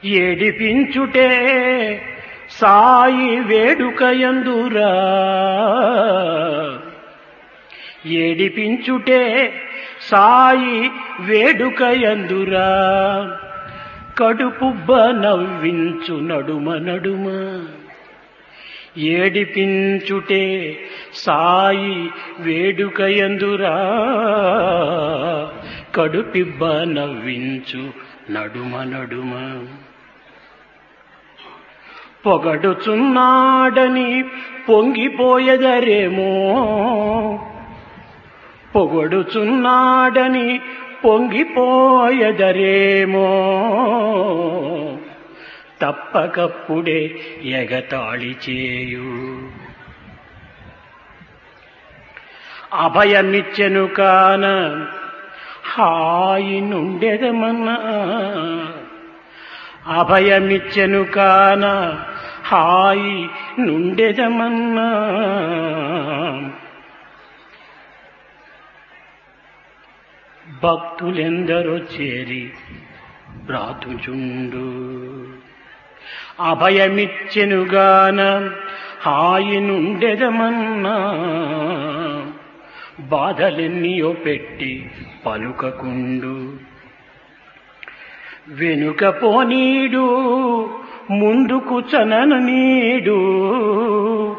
ఏడిపించుటే సాయి వేడుకయందురా ఏడిపించుటే సాయి వేడుకయందురా కడుపుబ్బ నవ్వించు నడుమ నడుమ ఏడిపించుటే సాయి వేడుకయందురా కడుపిబ్బ నవ్వించు నడుమ నడుమ పొగడుచున్నాడని పొంగిపోయదరేమో పొగడుచున్నాడని పొంగిపోయదరేమో తప్పకప్పుడే ఎగతాళి చేయు అభయమిచ్చెను కాన హాయి నుండెదమన్నా అభయమిచ్చెను కాన హాయి నుండెదమన్నా భక్తులెందరో చేరి బ్రాతుచుండు అభయమిచ్చెనుగాన హాయి నుండెదమన్నా బాధలెన్నియో పెట్టి పలుకకుండు వెనుక పోనీడు ముందుకు చనను నీడు